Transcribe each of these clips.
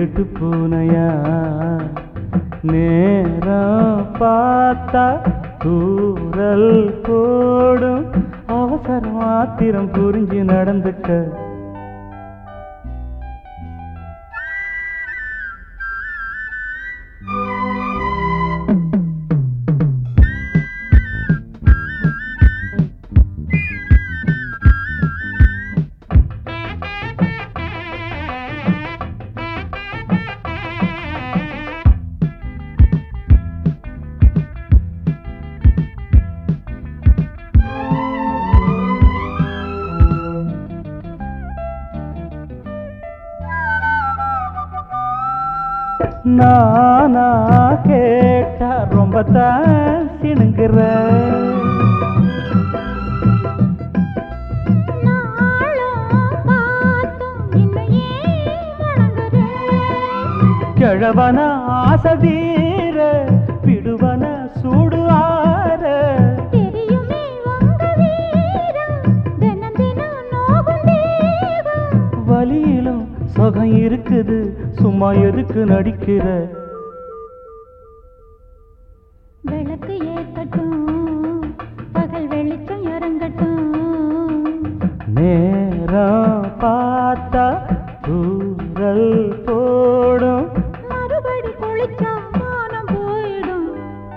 திருட்டு பூனையா நேரம் பார்த்தா தூரல் போடும் அவசரம் ஆத்திரம் புரிஞ்சு நடந்துக்க நானா கேட்டா ரொம்ப தான் சிணுங்குற நாளும் பார்த்தும் இன்னும் ஏன் வணங்குறேன் கிழவன ஆசதீர விடுவன சூடு ஆற தெரியுமே உங்க வீரம் தினம் தினம் நோகும் தேகம் வலியிலும் சுகம் இருக்குது சும்மா எதுக்கு நடிக்கிற விளக்கு ஏத்தட்டும் பகல் வெளிச்சம் இறங்கட்டும் நேரம் பார்த்தா தூரல் போடும் மறுபடி குளிச்சா மானம் போயிடும்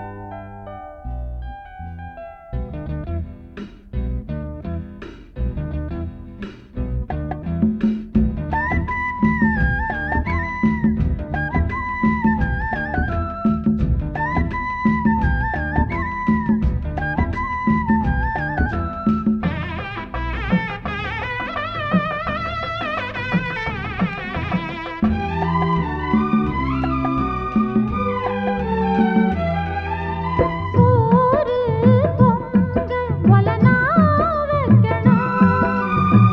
சோறு பொங்க ஒலனா வைக்கணும்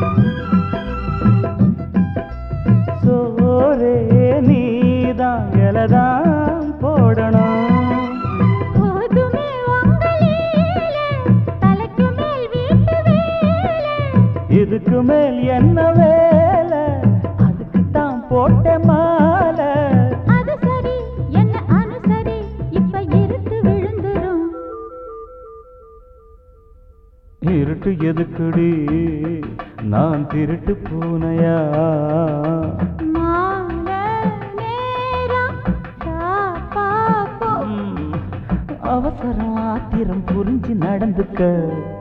சோரே நீதான் இலதான் போடணும் போதுமே உங்க லீல தலைக்கு மேல் வீட்டு வேலை இதுக்கு மேல் என்ன வேலை அதுக்கு தான் போட்ட மாலை அது சரி என்ன அனுசரி இப்ப இருட்டு விழுந்துரும் இருட்டு எதுக்குடி நான் திருட்டு பூனையா மாலை நேரம் காப்பா போ ம், அவசரம் ஆத்திரம் புரிஞ்சு நடந்துக்க